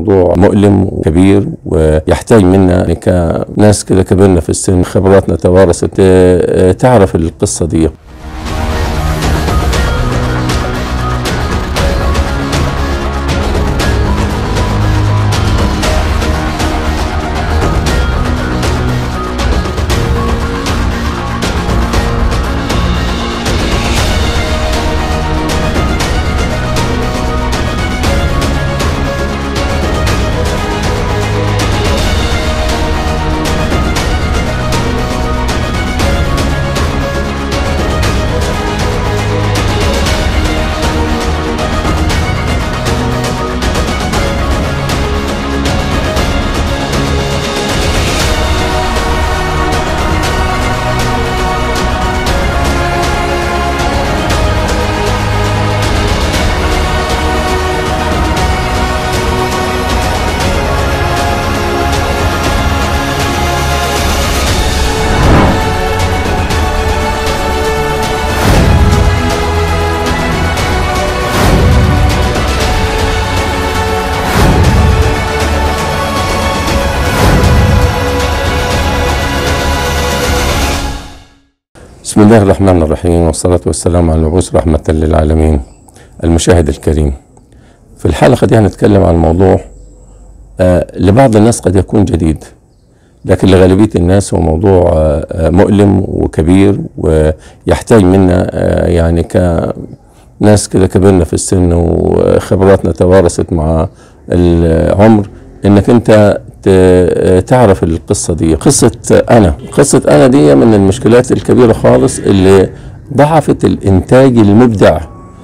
موضوع مؤلم وكبير ويحتاج منا يعني كناس كده كبرنا في السن خبراتنا توارثت آه، تعرف القصة دي بسم الله الرحمن الرحيم والصلاة والسلام على المبعوث رحمة للعالمين المشاهد الكريم في الحلقة دي هنتكلم عن موضوع آه لبعض الناس قد يكون جديد لكن لغالبية الناس هو موضوع آه آه، مؤلم وكبير ويحتاج منا آه يعني كناس كده كبرنا في السن وخبراتنا توارثت مع العمر انك انت ت- تعرف القصة دي قصة أنا قصة أنا دي من المشكلات الكبيرة خالص اللي ضعفت الإنتاج المبدع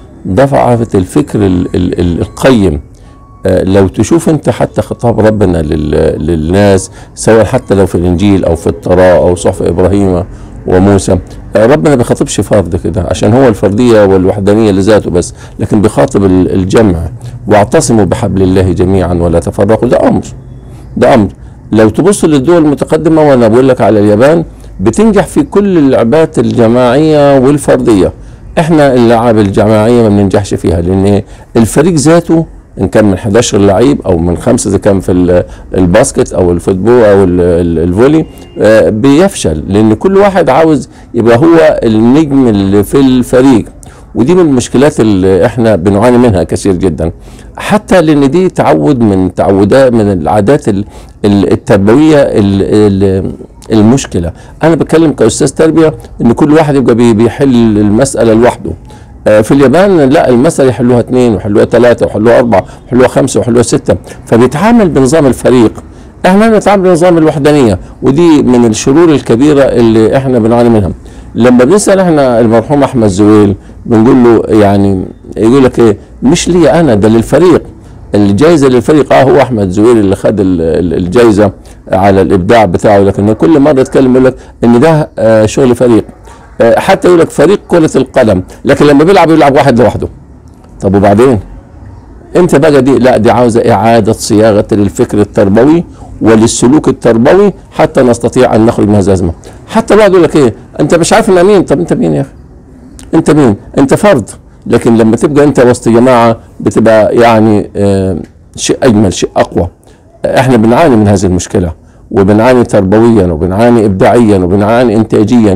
ضعفت الفكر ال- ال- ال- القيم آه، لو تشوف انت حتى خطاب ربنا لل- للناس سواء حتى لو في الانجيل او في التوراة او صحف ابراهيم وموسى آه، ربنا ما بيخاطبش فرد كده عشان هو الفرديه والوحدانيه لذاته بس لكن بيخاطب ال- الجمع واعتصموا بحبل الله جميعا ولا تفرقوا ده امر ده امر لو تبص للدول المتقدمه وانا بقول لك على اليابان بتنجح في كل اللعبات الجماعيه والفرديه احنا اللعب الجماعيه ما بننجحش فيها لان إيه؟ الفريق ذاته ان كان من 11 لعيب او من خمسه اذا كان في ال- الباسكت او الفوتبول او ال- ال- الفولي آه، بيفشل لان كل واحد عاوز يبقى هو النجم اللي في الفريق ودي من المشكلات اللي احنا بنعاني منها كثير جدا حتى لان دي تعود من تعودات من العادات ال- ال- التربويه ال- ال- المشكله انا بتكلم كاستاذ تربيه ان كل واحد يبقى بي- بيحل المساله لوحده آه، في اليابان لا المسألة يحلوها اثنين ويحلوها ثلاثة ويحلوها أربعة ويحلوها خمسة ويحلوها ستة فبيتعامل بنظام الفريق احنا بنتعامل بنظام الوحدانية ودي من الشرور الكبيرة اللي احنا بنعاني منها لما بنسأل احنا المرحوم أحمد زويل بنقول له يعني يقول لك ايه مش لي أنا ده للفريق الجائزة للفريق اه هو أحمد زويل اللي خد ال- ال- الجائزة على الإبداع بتاعه لكن كل مرة يتكلم يقول لك إن ده آه، شغل فريق آه، حتى يقول لك فريق كرة القدم لكن لما بيلعب يلعب واحد لوحده طب وبعدين امتى بقى دي لا دي عاوزة إعادة صياغة للفكر التربوي وللسلوك التربوي حتى نستطيع أن نخرج من هذه الأزمة حتى الواحد يقول لك إيه أنت مش عارف أنا مين طب أنت مين يا أخي أنت مين أنت فرد لكن لما تبقى أنت وسط جماعة بتبقى يعني آه شيء أجمل شيء أقوى احنا بنعاني من هذه المشكله وبنعاني تربويا وبنعاني ابداعيا وبنعاني انتاجيا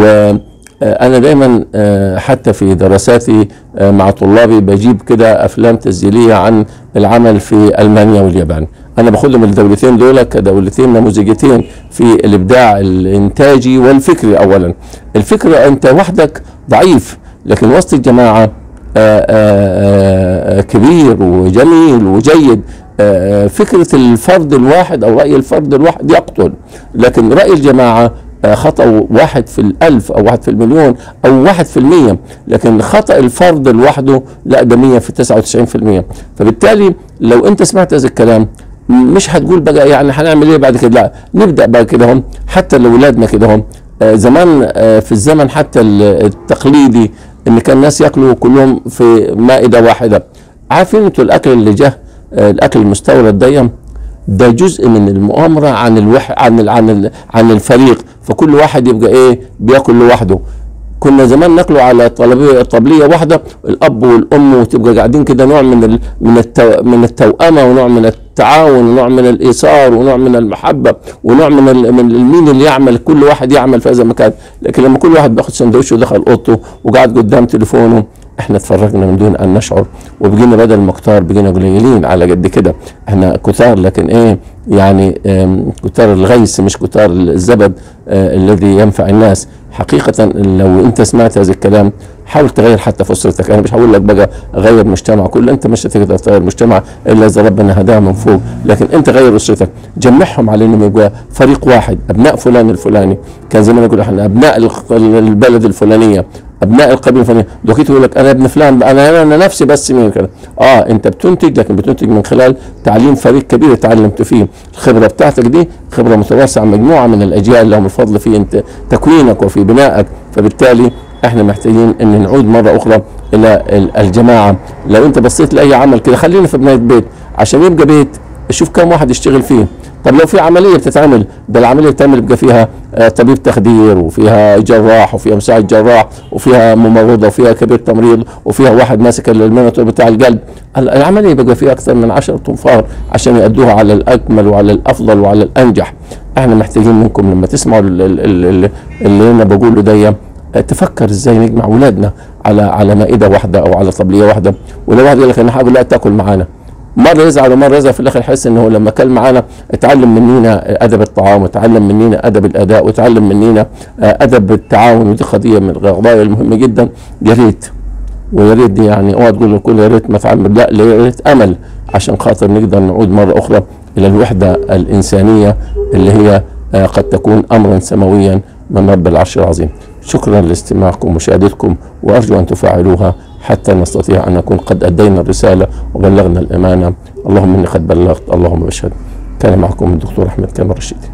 وانا دايما آه، حتى في دراساتي آه، مع طلابي بجيب كده افلام تسجيليه عن العمل في المانيا واليابان انا باخدهم الدولتين دول كدولتين نموذجتين في الابداع الانتاجي والفكري اولا الفكر انت وحدك ضعيف لكن وسط الجماعه آه، آه، آه، كبير وجميل وجيد آه، فكرة الفرد الواحد أو رأي الفرد الواحد يقتل لكن رأي الجماعة آه، خطأ واحد في الألف أو واحد في المليون أو واحد في المية لكن خطأ الفرد لوحده لا ده مية في تسعة وتسعين في المية فبالتالي لو أنت سمعت هذا الكلام مش هتقول بقى يعني هنعمل ايه بعد كده لا نبدا بقى كده هم حتى لاولادنا كده هم آه، زمان آه، في الزمن حتى ال- التقليدي ان كان الناس ياكلوا كلهم في مائده واحده عارفين انتوا الاكل اللي جه آه، الاكل المستورد ده ده جزء من المؤامره عن الوح عن ال عن ال عن الفريق فكل واحد يبقى ايه بياكل لوحده كنا زمان ناكلوا على طلبيه طبليه واحده الاب والام وتبقى قاعدين كده نوع من ال من التو من التوأمه ونوع من التعاون ونوع من الايثار ونوع من المحبه ونوع من ال من مين اللي يعمل كل واحد يعمل في هذا المكان لكن لما كل واحد بياخد سندوتش ودخل اوضته وقعد قدام تليفونه احنا اتفرجنا من دون ان نشعر وبقينا بدل ما كتار بقينا قليلين على قد كده احنا كتار لكن ايه يعني آم، كتار الغيث مش كتار الزبد آه الذي ينفع الناس حقيقة لو انت سمعت هذا الكلام حاول تغير حتى في اسرتك انا مش هقول لك بقى غير مجتمع كله انت مش هتقدر تغير مجتمع الا اذا ربنا هداه من فوق لكن انت غير اسرتك جمعهم على انهم يبقى فريق واحد ابناء فلان الفلاني كان زمان يقول احنا ابناء الق- البلد الفلانيه ابناء القبيله الفلانيه دوكيت يقول لك انا ابن فلان انا انا نفسي بس مين كده اه انت بتنتج لكن بتنتج من خلال تعليم فريق كبير تعلمت فيه الخبره بتاعتك دي خبره متوارثه عن مجموعه من الاجيال لهم الفضل في انت تكوينك وفي بنائك فبالتالي احنا محتاجين ان نعود مره اخرى الى ال- الجماعه لو انت بصيت لاي عمل كده خلينا في بنايه بيت عشان يبقى بيت شوف كم واحد يشتغل فيه طب لو في عمليه بتتعمل ده العمليه بتعمل يبقى فيها آه، طبيب تخدير وفيها جراح وفيها مساعد جراح وفيها ممرضه وفيها كبير تمريض وفيها واحد ماسك المونيتور بتاع القلب ال- العمليه بيبقى فيها اكثر من 10 تنفار عشان يأدوها على الاكمل وعلى الافضل وعلى الانجح احنا محتاجين منكم لما تسمعوا ال- ال- ال- ال- اللي انا بقوله ده آه، تفكر ازاي نجمع اولادنا على على مائده واحده او على طبليه واحده ولو واحد يقول لك انا حاجه لا تاكل معانا مره يزعل ومره يزعل في الاخر يحس انه لما كل معانا اتعلم منينا ادب الطعام وتعلم منينا ادب الاداء وتعلم منينا آه، ادب التعاون ودي قضيه من القضايا المهمه جدا يا ريت ويا ريت دي يعني اوعى تقول للكل يا ريت ما تعمل لا لا، يا ريت امل عشان خاطر نقدر نعود مره اخرى الى الوحده الانسانيه اللي هي آه، قد تكون امرا سماويا من رب العرش العظيم شكرا لاستماعكم ومشاهدتكم وارجو ان تفعلوها حتى نستطيع ان نكون قد ادينا الرساله وبلغنا الامانه اللهم اني قد بلغت اللهم اشهد كان معكم الدكتور احمد كامل رشيدي